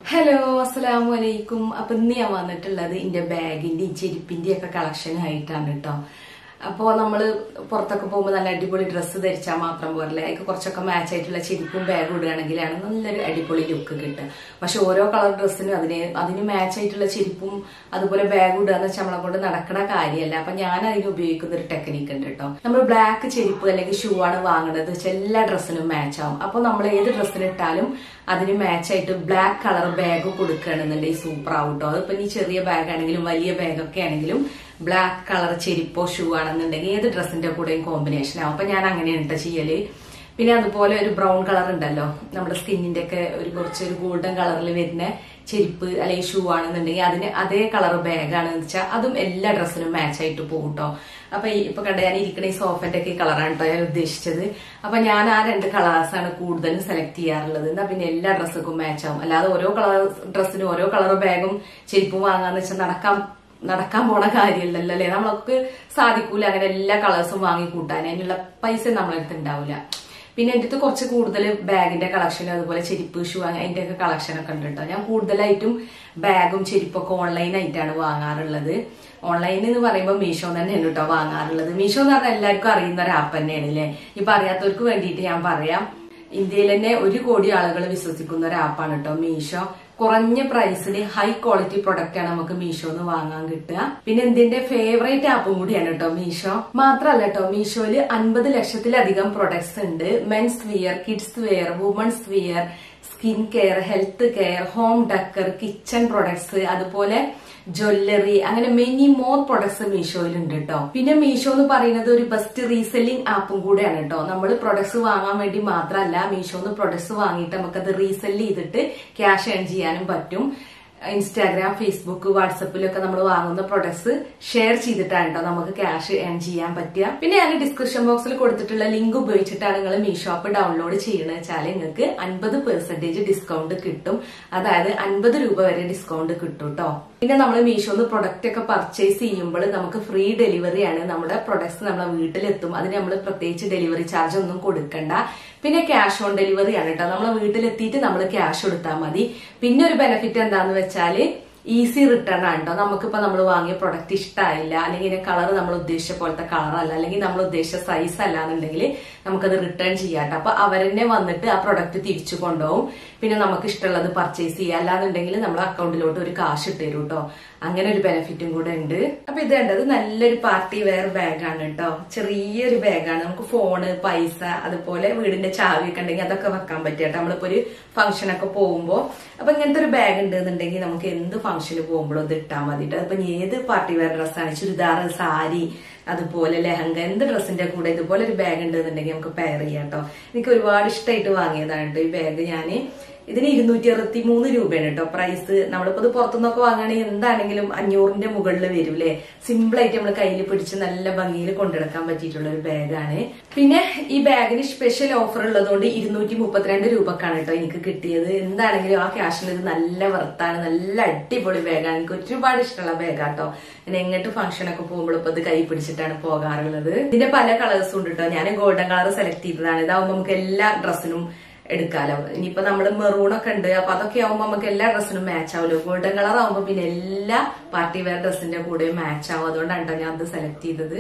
Hello അസ്സലാമു അലൈക്കും അപ്പൊ ഇന്ന് ഞാൻ വന്നിട്ടുള്ളത് എന്റെ ബാഗിന്റെ ചെരുപ്പിന്റെ ഒക്കെ കളക്ഷൻ ആയിട്ടാണ് കേട്ടോ അപ്പോൾ നമ്മൾ പുറത്തൊക്കെ പോകുമ്പോൾ നല്ല അടിപൊളി ഡ്രസ്സ് ധരിച്ചാൽ മാത്രം പോരല്ലേ അതിക്ക് കുറച്ചൊക്കെ മാച്ച് ആയിട്ടുള്ള ചെരുപ്പും ബാഗും ഇടുകയാണെങ്കിലാണ് നല്ലൊരു അടിപൊളി ലുക്ക് കിട്ടുക പക്ഷെ ഓരോ കളർ ഡ്രസ്സിനും അതിന് അതിന് മാച്ച് ആയിട്ടുള്ള ചെരുപ്പും അതുപോലെ ബാഗും ഇടുക എന്ന് വെച്ചാൽ നമ്മളെ കൊണ്ട് നടക്കണ കാര്യമല്ല അപ്പൊ ഞാൻ അതിന് ഉപയോഗിക്കുന്ന ഒരു ടെക്നിക്ക് ഉണ്ട് കേട്ടോ നമ്മൾ ബ്ലാക്ക് ചെരുപ്പ് അല്ലെങ്കിൽ ഷൂ ആണ് വാങ്ങുന്നത് വെച്ചാൽ എല്ലാ ഡ്രസ്സിനും മാച്ച് ആവും അപ്പൊ നമ്മൾ ഏത് ഡ്രസ്സിന് ഇട്ടാലും അതിന് മാച്ച് ആയിട്ട് ബ്ലാക്ക് കളർ ബാഗ് കൊടുക്കുകയാണെന്നുണ്ടെങ്കിൽ സൂപ്പർ ആവും കേട്ടോ അതിപ്പോ ഈ ചെറിയ ബാഗ് ആണെങ്കിലും വലിയ ബാഗൊക്കെ ആണെങ്കിലും ബ്ലാക്ക് കളർ ചെരുപ്പോ ഷൂ ആണെന്നുണ്ടെങ്കിൽ ഏത് ഡ്രസ്സിന്റെ കൂടെയും കോമ്പിനേഷൻ ആവും അപ്പൊ ഞാൻ അങ്ങനെയാണ് ട്ടോ ചെയ്യല് പിന്നെ അതുപോലെ ഒരു ബ്രൗൺ കളർ ഉണ്ടല്ലോ നമ്മുടെ സ്കിന്നിന്റെ ഒക്കെ ഒരു കുറച്ച് ഒരു ഗോൾഡൻ കളറിൽ വരുന്ന ചെരുപ്പ് അല്ലെങ്കിൽ ഷൂ ആണെന്നുണ്ടെങ്കിൽ അതിന് അതേ കളർ ബാഗാണെന്ന് വെച്ചാൽ അതും എല്ലാ ഡ്രസ്സിനും മാച്ച് ആയിട്ട് പോകും കേട്ടോ അപ്പൊ ഈ ഇപ്പൊ കണ്ട ഞാൻ ഇരിക്കണ ഈ സോഫന്റെ ഒക്കെ കളറാണ് കേട്ടോ ഞാൻ ഉദ്ദേശിച്ചത് അപ്പൊ ഞാൻ ആ രണ്ട് കളേഴ്സാണ് കൂടുതലും സെലക്ട് ചെയ്യാറുള്ളത് എന്നാ പിന്നെ എല്ലാ ഡ്രസ്സുക്കും മാച്ച് ആവും അല്ലാതെ ഓരോ കളർ ഡ്രസ്സിനും ഓരോ കളർ ബാഗും ചെരുപ്പും വാങ്ങാന്ന് വെച്ചാൽ നടക്കാൻ നടക്കാൻ പോണ കാര്യമല്ലല്ലോ അല്ലെ നമ്മൾക്ക് സാധിക്കൂല അങ്ങനെ എല്ലാ കളേഴ്സും വാങ്ങി കൂട്ടാൻ അതിനുള്ള പൈസ നമ്മളടുത്ത് ഉണ്ടാവില്ല പിന്നെ എൻ്റെ അടുത്ത് കുറച്ച് കൂടുതൽ ബാഗിന്റെ കളക്ഷനും അതുപോലെ ചെരുപ്പ് ഷൂ അതിന്റെ ഒക്കെ കളക്ഷൻ ഒക്കെ ഉണ്ട് കേട്ടോ ഞാൻ കൂടുതലായിട്ടും ബാഗും ചെരുപ്പൊക്കെ ഓൺലൈൻ ആയിട്ടാണ് വാങ്ങാറുള്ളത് ഓൺലൈൻ എന്ന് പറയുമ്പോൾ മീഷോ തന്നെയാണ് കേട്ടോ വാങ്ങാറുള്ളത് മീഷോ എന്ന് പറഞ്ഞാൽ എല്ലാവർക്കും അറിയുന്ന ഒരു ആപ്പ് തന്നെയാണ് അല്ലേ ഇപ്പൊ അറിയാത്തവർക്ക് വേണ്ടിയിട്ട് ഞാൻ പറയാം ഇന്ത്യയിൽ തന്നെ ഒരു കോടി ആളുകൾ വിശ്വസിക്കുന്ന ഒരു ആപ്പാണ് കേട്ടോ മീഷോ കുറഞ്ഞ പ്രൈസിന് ഹൈ ക്വാളിറ്റി പ്രൊഡക്റ്റ് ആണ് നമുക്ക് മീഷോന്ന് വാങ്ങാൻ കിട്ടുക പിന്നെ എന്തിന്റെ ഫേവറേറ്റ് ആപ്പും കൂടിയാണ് കേട്ടോ മീഷോ മാത്രല്ല കേട്ടോ മീഷോയില് അൻപത് ലക്ഷത്തിലധികം പ്രൊഡക്ട്സ് ഉണ്ട് men's wear kids wear women's wear skin care health care home decor kitchen products അതുപോലെ ജ്വല്ലറി അങ്ങനെ മെനി മോർ പ്രൊഡക്ട്സ് മീഷോയിൽ ഉണ്ട് കേട്ടോ പിന്നെ മീഷോ എന്ന് പറയുന്നത് ഒരു ബെസ്റ്റ് റീസെല്ലിംഗ് ആപ്പും കൂടെയാണ് കേട്ടോ നമ്മൾ പ്രൊഡക്ട്സ് വാങ്ങാൻ വേണ്ടി മാത്രമല്ല മീഷോന്ന് പ്രൊഡക്ട്സ് വാങ്ങിയിട്ട് നമുക്കത് റീസെല് ചെയ്തിട്ട് ക്യാഷ് ഏൺ ചെയ്യാനും പറ്റും ഇൻസ്റ്റാഗ്രാം ഫേസ്ബുക്ക് വാട്സപ്പിലൊക്കെ നമ്മൾ വാങ്ങുന്ന പ്രൊഡക്ട്സ് ഷെയർ ചെയ്തിട്ടാണ് കേട്ടോ നമുക്ക് ക്യാഷ് ഏൺ ചെയ്യാൻ പറ്റുക പിന്നെ ഞാൻ ഡിസ്ക്രിപ്ഷൻ ബോക്സിൽ കൊടുത്തിട്ടുള്ള ലിങ്ക് ഉപയോഗിച്ചിട്ടാണ് നിങ്ങൾ മീഷോപ്പ് ഡൗൺലോഡ് ചെയ്യണമെന്ന് വെച്ചാൽ നിങ്ങൾക്ക് അൻപത് പെർസെന്റേജ് ഡിസ്കൗണ്ട് കിട്ടും അതായത് അൻപത് രൂപ വരെ ഡിസ്കൗണ്ട് കിട്ടും കേട്ടോ പിന്നെ നമ്മൾ മീഷോന്ന് പ്രൊഡക്റ്റ് ഒക്കെ പർച്ചേസ് ചെയ്യുമ്പോൾ നമുക്ക് ഫ്രീ ഡെലിവറി ആണ് നമ്മുടെ പ്രൊഡക്ട്സ് നമ്മളെ വീട്ടിലെത്തും അതിന് നമ്മൾ പ്രത്യേകിച്ച് ഡെലിവറി ചാർജ് ഒന്നും കൊടുക്കണ്ട പിന്നെ ക്യാഷ് ഓൺ ഡെലിവറി ആണ് കേട്ടോ നമ്മളെ വീട്ടിലെത്തിയിട്ട് നമ്മൾ ക്യാഷ് കൊടുത്താൽ മതി പിന്നെ ഒരു ബെനിഫിറ്റ് എന്താന്ന് വെച്ചാല് ഈസി റിട്ടേൺ ആണ് കേട്ടോ നമുക്കിപ്പോ നമ്മൾ വാങ്ങിയ പ്രൊഡക്റ്റ് ഇഷ്ടമായില്ല അല്ലെങ്കിൽ കളർ നമ്മൾ ഉദ്ദേശിച്ച പോലത്തെ കളർ അല്ല അല്ലെങ്കിൽ നമ്മൾ ഉദ്ദേശിച്ച സൈസ് അല്ല എന്നുണ്ടെങ്കിൽ നമുക്കത് റിട്ടേൺ ചെയ്യാട്ടോ അപ്പൊ അവരെന്നെ വന്നിട്ട് ആ പ്രൊഡക്റ്റ് തിരിച്ചു കൊണ്ടുപോകും പിന്നെ നമുക്ക് ഇഷ്ടമുള്ളത് പർച്ചേസ് ചെയ്യാം അല്ലാന്നുണ്ടെങ്കിൽ നമ്മൾ അക്കൗണ്ടിലോട്ട് ഒരു കാശ് ഇട്ട് തരും കേട്ടോ അങ്ങനെ ഒരു ബെനിഫിറ്റും കൂടെ ഉണ്ട് അപ്പൊ ഇത് കണ്ടത് നല്ലൊരു പാർട്ടി വെയർ ബാഗാണ് കേട്ടോ ചെറിയൊരു ബാഗാണ് നമുക്ക് ഫോണ് പൈസ അതുപോലെ വീടിന്റെ ചാവിയൊക്കെ ഉണ്ടെങ്കിൽ അതൊക്കെ വെക്കാൻ പറ്റുക കേട്ടോ നമ്മളിപ്പോ ഒരു ഫംഗ്ഷനൊക്കെ പോകുമ്പോൾ അപ്പൊ ഇങ്ങനത്തെ ഒരു ബാഗ് ഉണ്ടെന്നുണ്ടെങ്കിൽ നമുക്ക് എന്ത് ഫംഗ്ഷന് പോകുമ്പോഴും ഇത് ഇട്ടാൽ മതി കേട്ടോ അപ്പൊ ഏത് പാർട്ടി വെയർ ഡ്രസ്സാണ് ചുരിദാർ സാരി അതുപോലെ ലെഹങ്ക എന്ത് ഡ്രസ്സിന്റെ കൂടെ ഇതുപോലെ ഒരു ബാഗ് ഉണ്ടെന്നുണ്ടെങ്കിൽ നമുക്ക് പെയർ ചെയ്യാം കേട്ടോ എനിക്ക് ഒരുപാട് ഇഷ്ടമായിട്ട് വാങ്ങിയതാണ് കേട്ടോ ഈ ബാഗ് ഞാന് ഇതിന് ഇരുന്നൂറ്റി അറുപത്തി മൂന്ന് രൂപയാണ് കേട്ടോ പ്രൈസ് നമ്മളിപ്പോ ഇത് പുറത്തുനിന്നൊക്കെ വാങ്ങുകയാണെങ്കിൽ എന്താണെങ്കിലും അഞ്ഞൂറിന്റെ മുകളിൽ വരും അല്ലെ സിമ്പിൾ ആയിട്ട് നമ്മൾ കയ്യിൽ പിടിച്ച് നല്ല ഭംഗിയിൽ കൊണ്ടെടുക്കാൻ പറ്റിയിട്ടുള്ള ഒരു ബാഗാണ് പിന്നെ ഈ ബാഗിന് സ്പെഷ്യൽ ഓഫർ ഉള്ളതുകൊണ്ട് ഇരുന്നൂറ്റി മുപ്പത്തിരണ്ട് രൂപക്കാണ് കേട്ടോ എനിക്ക് കിട്ടിയത് എന്താണെങ്കിലും ആ ക്യാഷിന് ഇത് നല്ല വർത്താണ് നല്ല അടിപൊളി ബാഗാണ് എനിക്ക് ഒരുപാട് ഇഷ്ടമുള്ള ബാഗാട്ടോ ഞാൻ എങ്ങോട്ട് ഫംഗ്ഷനൊക്കെ പോകുമ്പോൾ ഇപ്പൊ ഇത് കൈ പിടിച്ചിട്ടാണ് പോകാറുള്ളത് ഇതിന്റെ പല കളേഴ്സും ഉണ്ട് കേട്ടോ ഞാൻ ഗോൾഡൻ കളർ സെലക്ട് ചെയ്തതാണ് ഇതാവുമ്പോൾ നമുക്ക് എല്ലാ ഡ്രസ്സിനും എടുക്കാലോ ഇനിയിപ്പോ നമ്മള് മെറൂൺ ഒക്കെ ഉണ്ട് അപ്പൊ അതൊക്കെ ആവുമ്പോ നമുക്ക് എല്ലാ ഡ്രസ്സിനും മാച്ച് ആവുമല്ലോ ഗോൾഡൻ കളർ ആവുമ്പോ പിന്നെ എല്ലാ പാർട്ടി വെയർ ഡ്രസ്സിന്റെ കൂടെ മാച്ച് ആവും അതുകൊണ്ടാണ് ട്ടോ ഞാൻ അത് സെലക്ട് ചെയ്തത്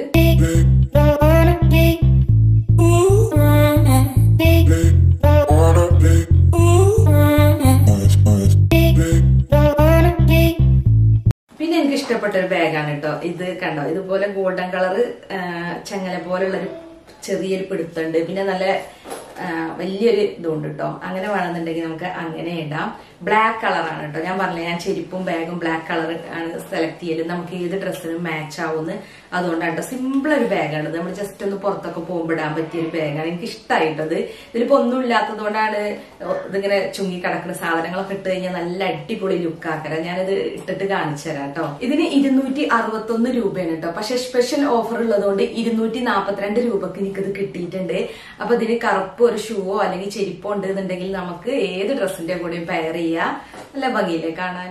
പിന്നെ എനിക്ക് ഇഷ്ടപ്പെട്ട ഒരു ബാഗാണ് കേട്ടോ ഇത് കണ്ടോ ഇതുപോലെ ഗോൾഡൻ കളറ് ചങ്ങല പോലുള്ള ഒരു ചെറിയൊരു പിടുത്തുണ്ട് പിന്നെ നല്ല ആ, വലിയൊരു ഇതുണ്ട് കേട്ടോ അങ്ങനെ വേണമെന്നുണ്ടെങ്കിൽ നമുക്ക് അങ്ങനെ ഇടാം ബ്ലാക്ക് കളറാണ് കേട്ടോ ഞാൻ പറഞ്ഞില്ല ഞാൻ ചെരുപ്പും ബാഗും ബ്ലാക്ക് കളർ ആണ് സെലക്ട് ചെയ്യല് നമുക്ക് ഏത് ഡ്രസ്സിനും മാച്ച് ആവുമെന്ന് അതുകൊണ്ടാണ് കേട്ടോ സിമ്പിൾ ഒരു ബാഗാണ് നമ്മൾ ജസ്റ്റ് ഒന്ന് പുറത്തൊക്കെ പോകുമ്പോൾ ഇടാൻ പറ്റിയ ഒരു ബാഗാണ് എനിക്ക് ഇഷ്ടമായിട്ടത് ഇതിലിപ്പോ ഒന്നും ഇല്ലാത്തത് കൊണ്ടാണ് ഇതിങ്ങനെ ചുങ്ങി കിടക്കുന്ന സാധനങ്ങളൊക്കെ ഇട്ട് കഴിഞ്ഞാൽ നല്ല അടിപൊളി ലുക്ക് ആക്കരാ ഞാനിത് ഇട്ടിട്ട് കാണിച്ചു തരാം കേട്ടോ ഇതിന് ഇരുന്നൂറ്റി അറുപത്തി ഒന്ന് രൂപയാണ് കേട്ടോ പക്ഷെ സ്പെഷ്യൽ ഓഫർ ഉള്ളതുകൊണ്ട് ഇരുന്നൂറ്റി നാപ്പത്തിരണ്ട് രൂപക്ക് എനിക്കിത് കിട്ടിയിട്ടുണ്ട് അപ്പൊ ഇതിന് കറുപ്പ് ഒരു ഷൂവോ അല്ലെങ്കിൽ ചെരുപ്പോ ഉണ്ടെന്നുണ്ടെങ്കിൽ നമുക്ക് ഏത് ഡ്രസ്സിന്റെ കൂടെയും പെയർ ചെയ്യാം നല്ല ഭംഗിയില്ലേ കാണാൻ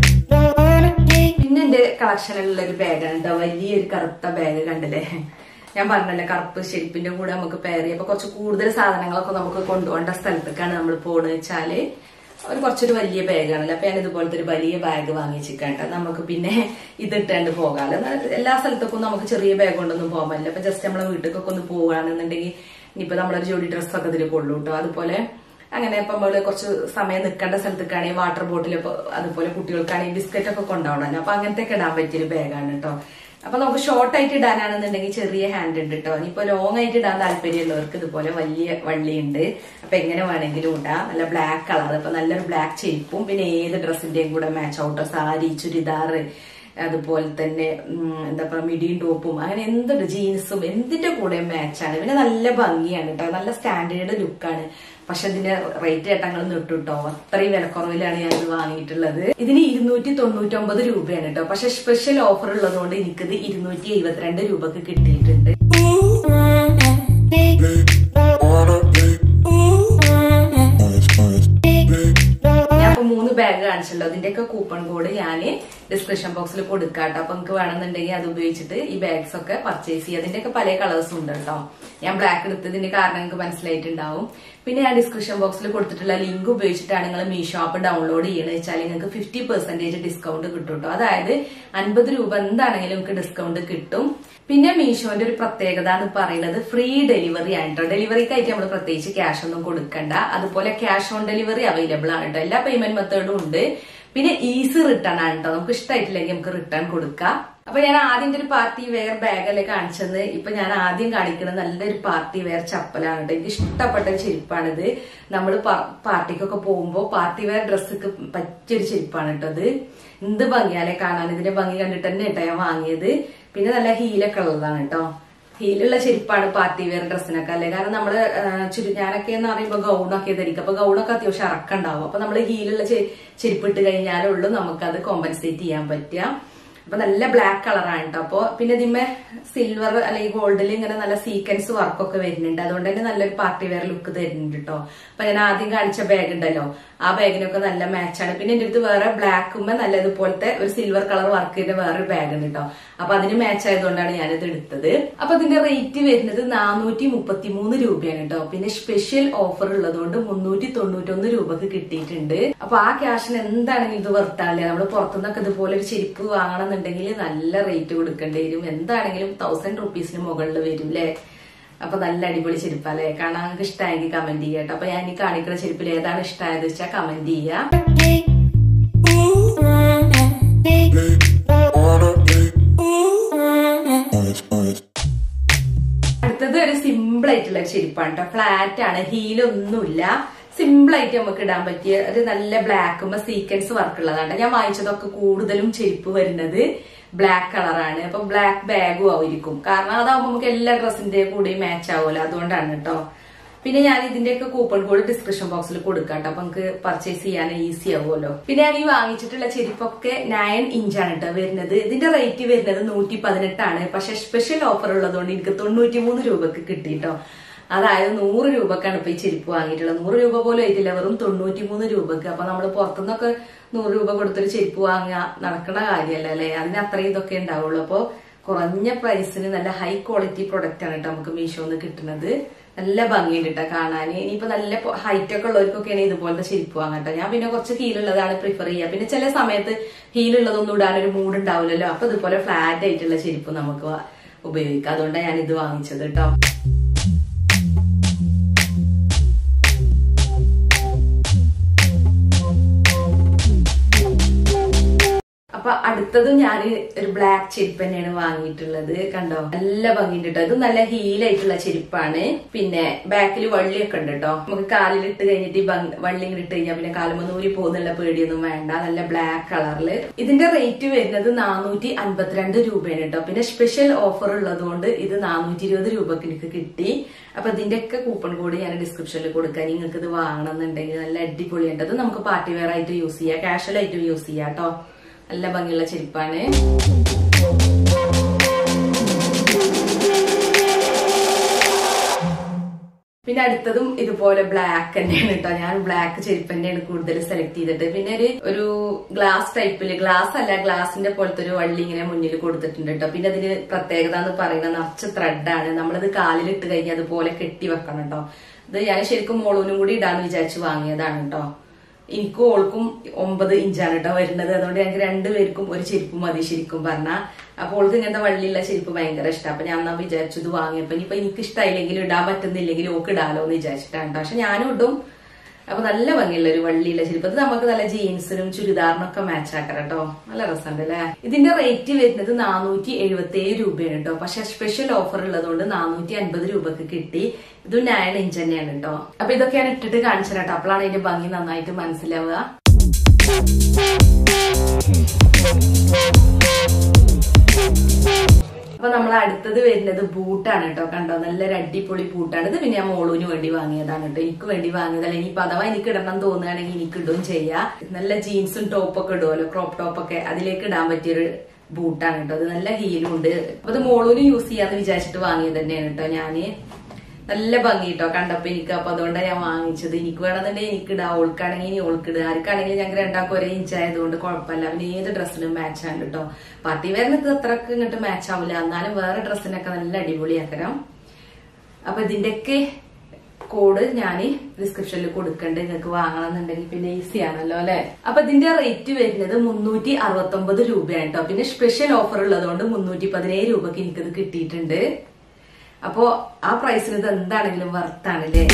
പിന്നെ എന്റെ കളക്ഷനിലുള്ള ഒരു ബാഗാണ് കേട്ടോ വലിയൊരു കറുത്ത ബാഗ് കണ്ടില്ലേ ഞാൻ പറഞ്ഞല്ലേ കറുപ്പ് ചെരുപ്പിന്റെ കൂടെ നമുക്ക് പെയർ ചെയ്യാം അപ്പൊ കുറച്ച് കൂടുതൽ സാധനങ്ങളൊക്കെ നമുക്ക് കൊണ്ടുപോകേണ്ട സ്ഥലത്തേക്കാണ് നമ്മൾ പോണെന്ന് വെച്ചാല് ഒരു കുറച്ചൊരു വലിയ ബാഗാണല്ലോ അപ്പൊ ഞാൻ ഇതുപോലത്തെ ഒരു വലിയ ബാഗ് വാങ്ങിച്ചിട്ടുണ്ട് നമുക്ക് പിന്നെ ഇതിട്ടാണ്ട് പോകാമല്ലോ എന്നാൽ എല്ലാ സ്ഥലത്തേക്കും നമുക്ക് ചെറിയ ബാഗ് കൊണ്ടൊന്നും പോകാൻ പറ്റില്ല അപ്പൊ ജസ്റ്റ് നമ്മളെ വീട്ടിലേക്കൊക്കെ ഒന്ന് പോവുകയാണെന്നുണ്ടെങ്കിൽ ഇനിയിപ്പോ നമ്മളൊരു ജോഡി ഡ്രസ്സൊക്കെ ഇതിൽ കൊള്ളു കേട്ടോ അതുപോലെ അങ്ങനെ ഇപ്പൊ നമ്മള് കുറച്ച് സമയം നിൽക്കേണ്ട സ്ഥലത്തേക്കാണെങ്കിൽ വാട്ടർ ബോട്ടിൽ അതുപോലെ കുട്ടികൾക്കാണെങ്കിൽ ബിസ്ക്കറ്റ് ഒക്കെ കൊണ്ടുപോകണമല്ലോ അപ്പൊ അങ്ങനത്തെ ഒക്കെ ഇടാൻ പറ്റിയൊരു ബാഗാണ് കേട്ടോ അപ്പൊ നമുക്ക് ഷോർട്ട് ആയിട്ട് ഇടാനാണെന്നുണ്ടെങ്കിൽ ചെറിയ ഹാൻഡ് ഉണ്ട് കേട്ടോ ഇനിയിപ്പോ ലോങ് ആയിട്ട് ഇടാൻ താല്പര്യമുള്ളവർക്ക് ഇതുപോലെ വലിയ വള്ളിയുണ്ട് അപ്പൊ എങ്ങനെ വേണമെങ്കിലും ഇടാം നല്ല ബ്ലാക്ക് കളർ അപ്പൊ നല്ലൊരു ബ്ലാക്ക് ചെരുപ്പും പിന്നെ ഏത് ഡ്രസ്സിന്റെയും കൂടെ മാച്ച് ഔട്ടോ സാരി ചുരിദാർ അതുപോലെ തന്നെ ഉം, എന്താ പറയുക മിഡിയും ടോപ്പും അങ്ങനെ എന്തുണ്ട് ജീൻസും എന്തിന്റെ കൂടെ മാച്ചാണ് പിന്നെ നല്ല ഭംഗിയാണ് കേട്ടോ നല്ല സ്റ്റാൻഡേർഡ് ലുക്കാണ് പക്ഷെ ഇതിന്റെ റേറ്റ് ഏട്ടങ്ങൾ നിട്ടു കേട്ടോ അത്രയും വിലക്കുറവിലാണ് ഞാൻ ഇത് വാങ്ങിയിട്ടുള്ളത് ഇതിന് ഇരുന്നൂറ്റി തൊണ്ണൂറ്റി ഒമ്പത് രൂപയാണ് കേട്ടോ പക്ഷെ സ്പെഷ്യൽ ഓഫർ ഉള്ളതുകൊണ്ട് എനിക്കിത് ഇരുന്നൂറ്റി എഴുപത്തിരണ്ട് രൂപക്ക് കിട്ടിയിട്ടുണ്ട് ഞാൻ ഇപ്പൊ മൂന്ന് ബാഗ് കാണിച്ചല്ലോ അതിന്റെയൊക്കെ കൂപ്പൺ കോഡ് ഞാൻ ഡിസ്ക്രിപ്ഷൻ ബോക്സിൽ കൊടുക്കാട്ടോ അപ്പൊ നിങ്ങൾക്ക് വേണമെന്നുണ്ടെങ്കിൽ അത് ഉപയോഗിച്ചിട്ട് ഈ ബാഗ്സ് ഒക്കെ പർച്ചേസ് ചെയ്യുക അതിന്റെയൊക്കെ പല കളേഴ്സ് ഉണ്ട് കേട്ടോ ഞാൻ ബ്ലാക്ക് എടുത്തതിന്റെ കാരണം നിങ്ങൾക്ക് മനസ്സിലായിട്ടുണ്ടാവും പിന്നെ ഞാൻ ഡിസ്ക്രിപ്ഷൻ ബോക്സിൽ കൊടുത്തിട്ടുള്ള ലിങ്ക് ഉപയോഗിച്ചിട്ടാണ് നിങ്ങൾ മീഷോ ആപ്പ് ഡൗൺലോഡ് ചെയ്യണമെന്ന് വെച്ചാൽ നിങ്ങൾക്ക് ഫിഫ്റ്റി പെർസെന്റേജ് ഡിസ്കൗണ്ട് കിട്ടും കേട്ടോ അതായത് അൻപത് രൂപ എന്താണെങ്കിലും നിങ്ങൾക്ക് ഡിസ്കൗണ്ട് കിട്ടും പിന്നെ മീഷോന്റെ ഒരു പ്രത്യേകത എന്ന് പറയുന്നത് ഫ്രീ ഡെലിവറി ആണ് കേട്ടോ ഡെലിവറിക്കായിട്ട് നമ്മൾ പ്രത്യേകിച്ച് ക്യാഷ് ഒന്നും കൊടുക്കണ്ട അതുപോലെ ക്യാഷ് ഓൺ ഡെലിവറി അവൈലബിൾ ആണ് കേട്ടോ എല്ലാ പേയ്മെന്റ് മെത്തേഡും ഉണ്ട് പിന്നെ ഈസി റിട്ടേൺ ആണ് കേട്ടോ നമുക്ക് ഇഷ്ടമായിട്ടില്ലെങ്കിൽ നമുക്ക് റിട്ടേൺ കൊടുക്കാം അപ്പൊ ഞാൻ ആദ്യം ഒരു പാർട്ടി വെയർ ബാഗല്ലേ കാണിച്ചത് ഇപ്പൊ ഞാൻ ആദ്യം കാണിക്കുന്നത് നല്ലൊരു പാർട്ടി വെയർ ചപ്പലാണ് കേട്ടോ എനിക്ക് ഇഷ്ടപ്പെട്ട ഒരു ചെരുപ്പാണിത് നമ്മൾ പാർട്ടിക്കൊക്കെ പോകുമ്പോൾ പാർട്ടി വെയർ ഡ്രസ്സൊക്കെ പറ്റിയൊരു ചെരുപ്പാണ് കേട്ടോ ഇത് എന്ത് ഭംഗിയാലേ കാണാൻ ഇതിന്റെ ഭംഗി കണ്ടിട്ട് തന്നെ കേട്ടോ ഞാൻ വാങ്ങിയത് പിന്നെ നല്ല ഹീലൊക്കെ ഉള്ളതാണ് കേട്ടോ ഹീലുള്ള ചെരുപ്പാണ് പാർട്ടി വെയർ ഡ്രസ്സിനൊക്കെ അല്ലേ കാരണം നമ്മള് ആ, ചുരു ഞാനൊക്കെ എന്ന് പറയുമ്പോൾ ഗൗണൊക്കെ ധരിക്കും അപ്പൊ ഗൗണൊക്കെ അത്യാവശ്യം ഇറക്കുണ്ടാവും അപ്പൊ നമ്മൾ ഹീലുള്ള ചെ- ചെരുപ്പ് ഇട്ട് കഴിഞ്ഞാലേ ഉള്ളൂ നമുക്കത് കോമ്പൻസേറ്റ് ചെയ്യാൻ പറ്റുക അപ്പൊ നല്ല ബ്ലാക്ക് കളറാണ് കേട്ടോ അപ്പൊ പിന്നെ ഇതിന്മേ സിൽവർ അല്ലെങ്കിൽ ഗോൾഡിൽ ഇങ്ങനെ നല്ല സീക്വൻസ് വർക്കൊക്കെ വരുന്നുണ്ട് അതുകൊണ്ട് തന്നെ നല്ലൊരു പാർട്ടി വെയർ ലുക്ക് തരുന്നുണ്ട് കേട്ടോ അപ്പൊ ഞാൻ ആദ്യം കാണിച്ച ബാഗ് ഉണ്ടല്ലോ ആ ബാഗിനൊക്കെ നല്ല മാച്ചാണ് പിന്നെ എന്റെ അടുത്ത് വേറെ ബ്ലാക്കുമ്പോ നല്ല ഇതുപോലത്തെ ഒരു സിൽവർ കളർ വർക്ക് ചെയ്ത വേറൊരു ബാഗ് ഉണ്ട് കേട്ടോ അപ്പൊ അതിന് മാച്ച് ആയതുകൊണ്ടാണ് ഞാനിത് എടുത്തത് അപ്പൊ ഇതിന്റെ റേറ്റ് വരുന്നത് നാനൂറ്റി മുപ്പത്തി മൂന്ന് രൂപയാണ് കേട്ടോ പിന്നെ സ്പെഷ്യൽ ഓഫർ ഉള്ളതുകൊണ്ട് മുന്നൂറ്റി തൊണ്ണൂറ്റൊന്ന് രൂപക്ക് കിട്ടിയിട്ടുണ്ട് അപ്പൊ ആ ക്യാഷിന് എന്താണെങ്കിലും ഇത് വെറുത്താലേ നമ്മൾ പുറത്തുനിന്നൊക്കെ ഇതുപോലെ ഒരു ചെരുപ്പ് വാങ്ങണമെന്നുണ്ടെങ്കിൽ നല്ല റേറ്റ് കൊടുക്കേണ്ടി വരും എന്താണെങ്കിലും തൗസൻഡ് റുപ്പീസിന് മുകളിൽ വരും അല്ലേ അപ്പൊ നല്ല അടിപൊളി ചെരുപ്പല്ലേ കാണാൻ നിങ്ങൾക്ക് ഇഷ്ടമായെങ്കിൽ കമന്റ് ചെയ്യാം കേട്ടോ അപ്പൊ ഞാൻ ഈ കാണിക്കുന്ന ചെരുപ്പിൽ ഏതാണ് ഇഷ്ടമായത് വെച്ചാൽ കമന്റ് ചെയ്യാം അടുത്തത് ഒരു സിമ്പിൾ ആയിട്ടുള്ള ഒരു ചെരുപ്പാണ് കേട്ടോ ഫ്ലാറ്റ് ആണ് ഹീലൊന്നുമില്ല സിമ്പിൾ ആയിട്ട് നമുക്ക് ഇടാൻ പറ്റിയ ഒരു നല്ല ബ്ലാക്കുമ്പോ സീക്വൻസ് വർക്ക് ഉള്ളതാണ് ഞാൻ വാങ്ങിച്ചതൊക്കെ കൂടുതലും ചെരുപ്പ് വരുന്നത് ബ്ലാക്ക് കളറാണ് അപ്പൊ ബ്ലാക്ക് ബാഗും ആയിരിക്കും കാരണം അതാവുമ്പോൾ നമുക്ക് എല്ലാ ഡ്രസ്സിന്റെ കൂടെയും മാച്ച് ആവുമല്ലോ അതുകൊണ്ടാണ് കേട്ടോ പിന്നെ ഞാൻ ഇതിന്റെയൊക്കെ കൂപ്പൺ കോഡ് ഡിസ്ക്രിപ്ഷൻ ബോക്സിൽ കൊടുക്കാം കേട്ടോ അപ്പൊ നമുക്ക് പർച്ചേസ് ചെയ്യാൻ ഈസി ആവുമല്ലോ പിന്നെ ഞാൻ ഈ വാങ്ങിച്ചിട്ടുള്ള ചെരുപ്പൊക്കെ നയൻ ഇഞ്ചാണ് കേട്ടോ വരുന്നത് ഇതിന്റെ റേറ്റ് വരുന്നത് നൂറ്റി പതിനെട്ടാണ് പക്ഷെ സ്പെഷ്യൽ ഓഫർ ഉള്ളതുകൊണ്ട് എനിക്ക് തൊണ്ണൂറ്റി മൂന്ന് രൂപക്ക് കിട്ടിട്ടോ അതായത് നൂറ് രൂപക്കാണ് ഇപ്പൊ ഈ ചെരുപ്പ് വാങ്ങിയിട്ടുള്ളത് നൂറ് രൂപ പോലും ആയിട്ടില്ല വെറും തൊണ്ണൂറ്റി മൂന്ന് രൂപക്ക് അപ്പൊ നമ്മൾ പുറത്തുനിന്നൊക്കെ നൂറ് രൂപ കൊടുത്തൊരു ചെരുപ്പ് വാങ്ങുക നടക്കുന്ന കാര്യമല്ല അല്ലെ അതിന് അത്രയും ഇതൊക്കെ ഉണ്ടാവുള്ളൂ അപ്പൊ കുറഞ്ഞ പ്രൈസിന് നല്ല ഹൈ ക്വാളിറ്റി പ്രൊഡക്റ്റ് ആണ് കേട്ടോ നമുക്ക് മീഷോന്ന് കിട്ടുന്നത് നല്ല ഭംഗിയുണ്ട് കേട്ടോ കാണാൻ ഇനിയിപ്പോ നല്ല ഹൈറ്റ് ഒക്കെ ഉള്ളവർക്കൊക്കെയാണ് ഇതുപോലത്തെ ചെരുപ്പ് വാങ്ങട്ടോ ഞാൻ പിന്നെ കുറച്ച് ഹീലുള്ളതാണ് പ്രിഫർ ചെയ്യുക പിന്നെ ചില സമയത്ത് ഹീലുള്ളതൊന്നും ഇടാനൊരു മൂഡ് ഉണ്ടാവില്ലല്ലോ അപ്പൊ ഇതുപോലെ ഫ്ലാറ്റ് ആയിട്ടുള്ള ചെരുപ്പ് നമുക്ക് വാ- ഉപയോഗിക്കാം അതുകൊണ്ടാണ് ഞാൻ ഇത് വാങ്ങിച്ചത് കേട്ടോ അപ്പൊ അടുത്തതും ഞാൻ ഒരു ബ്ലാക്ക് ചെരുപ്പ് തന്നെയാണ് വാങ്ങിയിട്ടുള്ളത് കണ്ടോ നല്ല ഭംഗിയുണ്ട് കേട്ടോ ഇത് നല്ല ഹീലായിട്ടുള്ള ചെരുപ്പാണ് പിന്നെ ബാക്കിൽ വള്ളിയൊക്കെ ഉണ്ട് കേട്ടോ നമുക്ക് കാലിലിട്ട് കഴിഞ്ഞിട്ട് ഈ ഭംഗി- വള്ളി ഇങ്ങനെ ഇട്ട് കഴിഞ്ഞാൽ പിന്നെ കാലുമ്പോ നൂരി പോകുന്നുള്ള പേടിയൊന്നും വേണ്ട നല്ല ബ്ലാക്ക് കളറില് ഇതിന്റെ റേറ്റ് വരുന്നത് നാനൂറ്റി അൻപത്തിരണ്ട് രൂപയാണ് കേട്ടോ പിന്നെ സ്പെഷ്യൽ ഓഫർ ഉള്ളതുകൊണ്ട് ഇത് നാനൂറ്റി ഇരുപത് രൂപക്ക് എനിക്ക് കിട്ടി അപ്പൊ ഇതിന്റെ ഒക്കെ കൂപ്പൺ കോഡ് ഞാൻ ഡിസ്ക്രിപ്ഷനിൽ കൊടുക്കാൻ നിങ്ങൾക്ക് ഇത് വാങ്ങണം എന്നുണ്ടെങ്കിൽ നല്ല അടിപൊളിയുണ്ട് അത് നമുക്ക് പാർട്ടി വെയർ ആയിട്ട് യൂസ് ചെയ്യാം കാഷ്വൽ ആയിട്ട് യൂസ് ചെയ്യാം കേട്ടോ നല്ല ഭംഗിയുള്ള ചെരുപ്പാണ് പിന്നെ അടുത്തതും ഇതുപോലെ ബ്ലാക്ക് തന്നെയാണ് കേട്ടോ ഞാൻ ബ്ലാക്ക് ചെരുപ്പ് തന്നെയാണ് കൂടുതൽ സെലക്ട് ചെയ്തിട്ട് പിന്നെ ഒരു ഒരു ഗ്ലാസ് ടൈപ്പില് ഗ്ലാസ് അല്ല ഗ്ലാസിന്റെ പോലത്തെ ഒരു വള്ളി ഇങ്ങനെ മുന്നിൽ കൊടുത്തിട്ടുണ്ട് കേട്ടോ പിന്നെ അതിന് പ്രത്യേകത എന്ന് പറയുന്നത് നിറച്ച് ത്രെഡാണ് നമ്മളിത് കാലിലിട്ട് കഴിഞ്ഞാൽ അതുപോലെ കെട്ടി വെക്കണം കേട്ടോ ഇത് ഞാൻ ശരിക്കും മോളൂനും കൂടി ഇടാന്ന് വിചാരിച്ച് വാങ്ങിയതാണ് കേട്ടോ എനിക്കും ഓൾക്കും ഒമ്പത് ഇഞ്ചാണ് കേട്ടോ വരുന്നത് അതുകൊണ്ട് ഞങ്ങൾക്ക് രണ്ടുപേർക്കും ഒരു ചെരുപ്പ് മതി ശരിക്കും പറഞ്ഞാൽ അപ്പൊ ഓൾക്ക് ഇങ്ങനത്തെ വള്ളിയുള്ള ചെരുപ്പ് ഭയങ്കര ഇഷ്ടം അപ്പൊ ഞാൻ എന്നാ വിചാരിച്ചു ഇത് വാങ്ങിയപ്പോ ഇനിയിപ്പൊ എനിക്ക് ഇഷ്ടമായില്ലെങ്കിലും ഇടാൻ പറ്റുന്നില്ലെങ്കിൽ ഓക്ക് ഇടാലോ എന്ന് വിചാരിച്ചിട്ടാണ് കേട്ടോ പക്ഷെ ഞാനും ഇടും അപ്പൊ നല്ല ഭംഗിയുള്ള ഒരു വള്ളിയുള്ള ചെരുപ്പ് ഇത് നമുക്ക് നല്ല ജീൻസിനും ചുരിദാറിനൊക്കെ മാച്ച് ആക്കാം കേട്ടോ നല്ല രസമുണ്ട് അല്ലേ ഇതിന്റെ റേറ്റ് വരുന്നത് നാനൂറ്റി എഴുപത്തി ഏഴ് രൂപയാണ് കേട്ടോ പക്ഷെ സ്പെഷ്യൽ ഓഫർ ഉള്ളതുകൊണ്ട് നാനൂറ്റി അൻപത് രൂപക്ക് കിട്ടി ഇത് നയൻ ഇഞ്ച് തന്നെയാണ് കേട്ടോ അപ്പൊ ഇതൊക്കെയാണ് ഇട്ടിട്ട് കാണിച്ചത് കേട്ടോ അപ്പോഴാണ് ഇതിന്റെ ഭംഗി നന്നായിട്ട് മനസ്സിലാവുക അപ്പൊ നമ്മൾ അടുത്തത് വരുന്നത് ബൂട്ടാണ് കേട്ടോ കണ്ടോ നല്ലൊരു അടിപൊളി ബൂട്ടാണ് ഇത് പിന്നെ ഞാൻ മോളൂന് വേണ്ടി വാങ്ങിയതാണ് കേട്ടോ എനിക്ക് വേണ്ടി വാങ്ങിയതല്ല ഇനിയിപ്പോ അഥവാ എനിക്ക് ഇടണം തോന്നുകയാണെങ്കിൽ എനിക്ക് ഇടുകയും ചെയ്യാം നല്ല ജീൻസും ടോപ്പൊക്കെ ഇടുമല്ലോ ക്രോപ്പ് ടോപ്പൊക്കെ അതിലേക്ക് ഇടാൻ പറ്റിയൊരു ബൂട്ടാണ് കേട്ടോ അത് നല്ല ഹീലും ഉണ്ട് അപ്പൊ ഇത് മോളൂന് യൂസ് ചെയ്യാന്ന് വിചാരിച്ചിട്ട് വാങ്ങിയത് തന്നെയാണ് കേട്ടോ ഞാന് നല്ല ഭംഗി കേട്ടോ കണ്ടപ്പോ എനിക്ക് അപ്പൊ അതുകൊണ്ടാണ് ഞാൻ വാങ്ങിച്ചത് എനിക്ക് വേണമെന്നുണ്ടെങ്കിൽ എനിക്ക് ഇടാം ഓൾക്കാണെങ്കിൽ ഇനി ഓൾക്ക് ഇടുക ആർക്കാണെങ്കിൽ ഞങ്ങൾ രണ്ടാൾക്കും ഒരേ ഇഞ്ച് ആയതുകൊണ്ട് കുഴപ്പമില്ല പിന്നെ ഏത് ഡ്രസ്സിനും മാച്ച് ആണ് കേട്ടോ പാർട്ടി വെയറിനൊക്കെ അത്രക്ക് ഇങ്ങോട്ട് മാച്ച് ആവില്ല എന്നാലും വേറെ ഡ്രസ്സിനൊക്കെ നല്ല അടിപൊളിയാക്കണം അപ്പൊ ഇതിന്റെയൊക്കെ കോഡ് ഞാൻ ഡിസ്ക്രിപ്ഷനിൽ കൊടുക്കണ്ട് നിങ്ങൾക്ക് വാങ്ങണമെന്നുണ്ടെങ്കിൽ പിന്നെ ഈസി ആണല്ലോ അല്ലെ അപ്പൊ ഇതിന്റെ റേറ്റ് വരുന്നത് മുന്നൂറ്റി അറുപത്തി ഒമ്പത് രൂപയാണ് കേട്ടോ പിന്നെ സ്പെഷ്യൽ ഓഫർ ഉള്ളതുകൊണ്ട് മുന്നൂറ്റി പതിനേഴ് രൂപക്ക് എനിക്കിത് കിട്ടിയിട്ടുണ്ട് അപ്പോ ആ പ്രൈസിന് ഇത് എന്താണെങ്കിലും വർത്താണ് അല്ലേ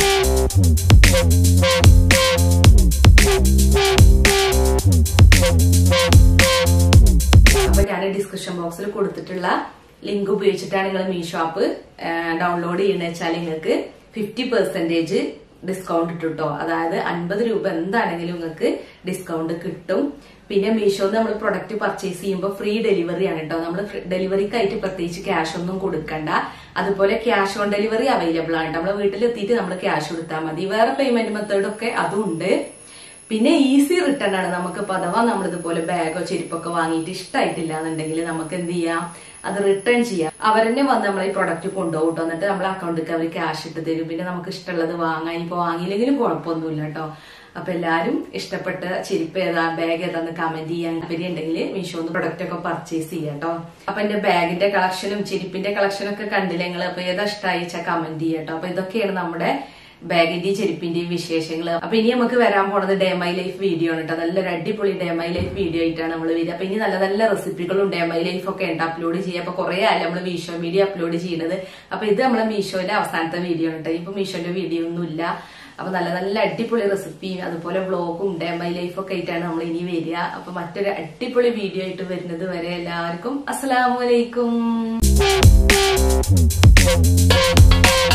അപ്പൊ ഞാൻ ഡിസ്ക്രിപ്ഷൻ ബോക്സിൽ കൊടുത്തിട്ടുള്ള ലിങ്ക് ഉപയോഗിച്ചിട്ടാണ് നിങ്ങൾ മീഷോ ആപ്പ് ഡൗൺലോഡ് ചെയ്യുന്ന വെച്ചാൽ നിങ്ങൾക്ക് ഫിഫ്റ്റി പെർസെന്റേജ് ഡിസ്കൗണ്ട് കിട്ടോ അതായത് അൻപത് രൂപ എന്താണെങ്കിലും നിങ്ങൾക്ക് ഡിസ്കൗണ്ട് കിട്ടും പിന്നെ മീഷോന്ന് നമ്മൾ പ്രൊഡക്റ്റ് പർച്ചേസ് ചെയ്യുമ്പോൾ ഫ്രീ ഡെലിവറി ആണ് കേട്ടോ നമ്മൾ ഡെലിവറിക്കായിട്ട് പ്രത്യേകിച്ച് ക്യാഷ് ഒന്നും കൊടുക്കണ്ട അതുപോലെ ക്യാഷ് ഓൺ ഡെലിവറി അവൈലബിൾ ആണ് നമ്മൾ വീട്ടിലെത്തിയിട്ട് നമ്മൾ ക്യാഷ് കൊടുത്താൽ മതി വേറെ പേയ്മെന്റ് മെത്തേഡ് ഒക്കെ അതും ഉണ്ട് പിന്നെ ഈസി റിട്ടേൺ ആണ് നമുക്ക് ഇപ്പൊ അഥവാ നമ്മൾ ഇതുപോലെ ബാഗോ ചെരുപ്പൊക്കെ വാങ്ങിയിട്ട് ഇഷ്ടമായിട്ടില്ല എന്നുണ്ടെങ്കിൽ നമുക്ക് എന്ത് ചെയ്യാം അത് റിട്ടേൺ ചെയ്യാം അവരെന്നെ വന്ന് നമ്മൾ ഈ പ്രൊഡക്റ്റ് കൊണ്ടുപോകും ട്ടോ. എന്നിട്ട് നമ്മളെ അക്കൗണ്ടിലേക്ക് അവർ ക്യാഷ് ഇട്ട് തരും പിന്നെ നമുക്ക് ഇഷ്ടമുള്ളത് വാങ്ങാൻ ഇനിയിപ്പോ വാങ്ങിയില്ലെങ്കിലും കുഴപ്പമൊന്നുമില്ല കേട്ടോ അപ്പൊ എല്ലാരും ഇഷ്ടപ്പെട്ട ചെരുപ്പ് ഏതാ ബാഗ് ഏതാന്ന് കമന്റ് ചെയ്യാൻ താല്പര്യം ഉണ്ടെങ്കിൽ മീഷോന്ന് പ്രൊഡക്റ്റ് ഒക്കെ പർച്ചേസ് ചെയ്യാം കേട്ടോ അപ്പൊ എന്റെ ബാഗിന്റെ കളക്ഷനും ചെരുപ്പിന്റെ കളക്ഷനും ഒക്കെ കണ്ടില്ല നിങ്ങൾ അപ്പൊ ഏതാ ഇഷ്ടമായി വെച്ചാൽ കമന്റ് ചെയ്യാം കേട്ടോ അപ്പൊ ഇതൊക്കെയാണ് നമ്മുടെ ബാഗിന്റെയും ചെരുപ്പിന്റെയും വിശേഷങ്ങൾ അപ്പൊ ഇനി നമുക്ക് വരാൻ പോണത് ഡേ മൈ ലൈഫ് വീഡിയോ ആണ് കേട്ടോ നല്ലൊരു അടിപൊളി ഡേ മൈ ലൈഫ് വീഡിയോ ആയിട്ടാണ് നമ്മൾ വരിക അപ്പൊ ഇനി നല്ല നല്ല റെസിപ്പികളും ഡേ മൈ ലൈഫ് ഒക്കെ ഉണ്ട് അപ്ലോഡ് ചെയ്യുക അപ്പൊ കുറെ ആയാലും നമ്മൾ മീഷോ വീഡിയോ അപ്ലോഡ് ചെയ്യുന്നത് അപ്പൊ ഇത് നമ്മളെ മീഷോയിലെ അവസാനത്തെ വീഡിയോ ആണ് കേട്ടോ ഇപ്പൊ മീഷോന്റെ വീഡിയോ ഒന്നും ഇല്ല അപ്പൊ നല്ല നല്ല അടിപൊളി റെസിപ്പിയും അതുപോലെ വ്ളോഗും ഡേ മൈ ലൈഫ് ഒക്കെ ആയിട്ടാണ് നമ്മൾ ഇനി വരിക അപ്പൊ മറ്റൊരു അടിപൊളി വീഡിയോ ആയിട്ട് വരുന്നത് വരെ എല്ലാവർക്കും അസ്സലാമലൈക്കും